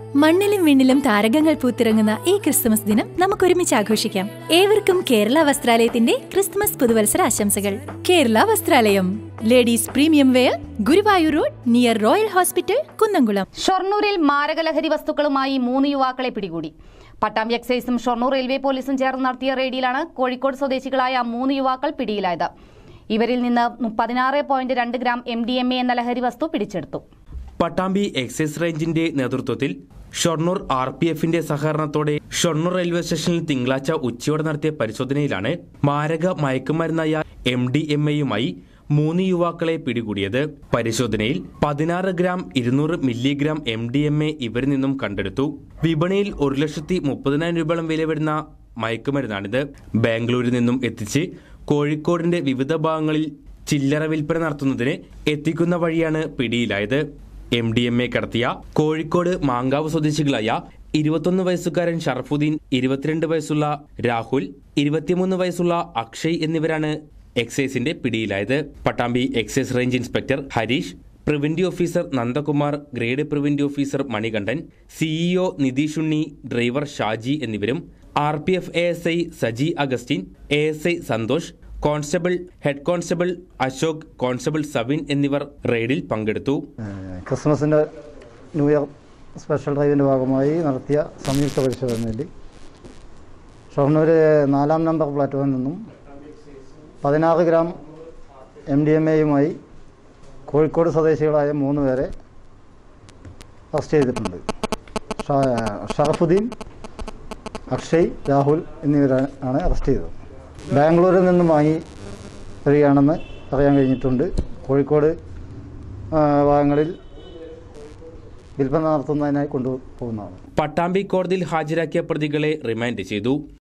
മണ്ണിലും വിണ്ണിലും താരകങ്ങൾ പൂത്തിറങ്ങുന്ന ഈ ക്രിസ്തുമസ് ദിനം നമുക്ക് ഒരുമിച്ച് ആഘോഷിക്കാം ഏവർക്കും കേരള വസ്ത്രാലയത്തിന്റെ ക്രിസ്തുമസ് പുതുവത്സര ആശംസകൾ Kerala Vasthralayam ladies premium wear Guruvayur road near royal hospital Kunnamkulam ഷൊർണൂരിൽ മാരകലഹരി വസ്തുക്കളുമായി മൂന്ന് യുവാക്കളെ പിടികൂടി പട്ടാമ്പി എക്സൈസും ഷൊർണൂർ റെയിൽവേ പോലീസും ചേർന്ന് നടത്തിയ റെയ്ഡിലാണ് കോഴിക്കോട് സ്വദേശികളായ മൂന്ന് യുവാക്കൾ പിടിയിലായത് ഇവരിൽ നിന്ന് പതിനാറ് പോയിന്റ് രണ്ട് gram M D M A എന്ന ലഹരി വസ്തു പിടിച്ചെടുത്തു പട്ടാമ്പി എക്സൈസ് റേഞ്ചിന്റെ നേതൃത്വത്തിൽ ഷൊർണൂർ ആർ പി എഫിന്റെ സഹകരണത്തോടെ ഷൊർണൂർ റെയിൽവേ സ്റ്റേഷനിൽ തിങ്കളാഴ്ച ഉച്ചയോടെ നടത്തിയ പരിശോധനയിലാണ് മാരക മയക്കുമരുന്നായ എം ഡി എം എയുമായി മൂന്ന് യുവാക്കളെ പിടികൂടിയത് പരിശോധനയിൽ പതിനാറ് ഗ്രാം ഇരുന്നൂറ് milligram M D M A ഇവരിൽ നിന്നും കണ്ടെടുത്തു വിപണിയിൽ ഒരു ലക്ഷത്തി മുപ്പതിനായിരം രൂപയോളം വില വരുന്ന മയക്കുമരുന്നാണിത് ബാംഗ്ലൂരിൽ നിന്നും എത്തിച്ച് കോഴിക്കോടിന്റെ വിവിധ ഭാഗങ്ങളിൽ ചില്ലറ വിൽപ്പന നടത്തുന്നതിന് എത്തിക്കുന്ന വഴിയാണ് പിടിയിലായത് എം ഡി എം എ കടത്തിയ കോഴിക്കോട് മാങ്കാവ് സ്വദേശികളായ ഇരുപത്തൊന്ന് വയസ്സുകാരൻ ഷറഫുദ്ദീൻ ഇരുപത്തിരണ്ട് വയസ്സുള്ള രാഹുൽ ഇരുപത്തിമൂന്ന് വയസ്സുള്ള അക്ഷയ് എന്നിവരാണ് എക്സൈസിന്റെ പിടിയിലായത് Pattambi excise range inspector Harish preventive officer Nandakumar grade preventive officer Manikandan CEO Nitish Unni driver Shaji എന്നിവരും R P F A S I Saji Augustine A S I Santhosh constable head constable Ashok constable Savin എന്നിവർ റെയ്ഡിൽ പങ്കെടുത്തു ഏഹ് ക്രിസ്മസിൻ്റെ ന്യൂ ഇയർ സ്പെഷ്യൽ ഡ്രൈവിൻ്റെ ഭാഗമായി നടത്തിയ സംയുക്ത പരിശോധനയിൽ ഷൊർണൂർ നാലാം നമ്പർ പ്ലാറ്റ്ഫോമിൽ നിന്നും പതിനാറ് ഗ്രാം എം ഡി എം എയുമായി കോഴിക്കോട് സ്വദേശികളായ മൂന്ന് പേരെ അറസ്റ്റ് ചെയ്തിട്ടുണ്ട് ഷ- ഷറഫുദ്ദീൻ അക്ഷയ് രാഹുൽ എന്നിവരാണ് അറസ്റ്റ് ചെയ്തത് ബാംഗ്ലൂരിൽ നിന്നും വാങ്ങി വരികയാണെന്ന് അറിയാൻ കഴിഞ്ഞിട്ടുണ്ട് കോഴിക്കോട് ആ, ഭാഗങ്ങളിൽ വിൽപ്പന നടത്തുന്നതിനായി കൊണ്ടുപോകുന്നതാണ് പട്ടാമ്പി കോടതിയിൽ ഹാജരാക്കിയ പ്രതികളെ റിമാൻഡ് ചെയ്തു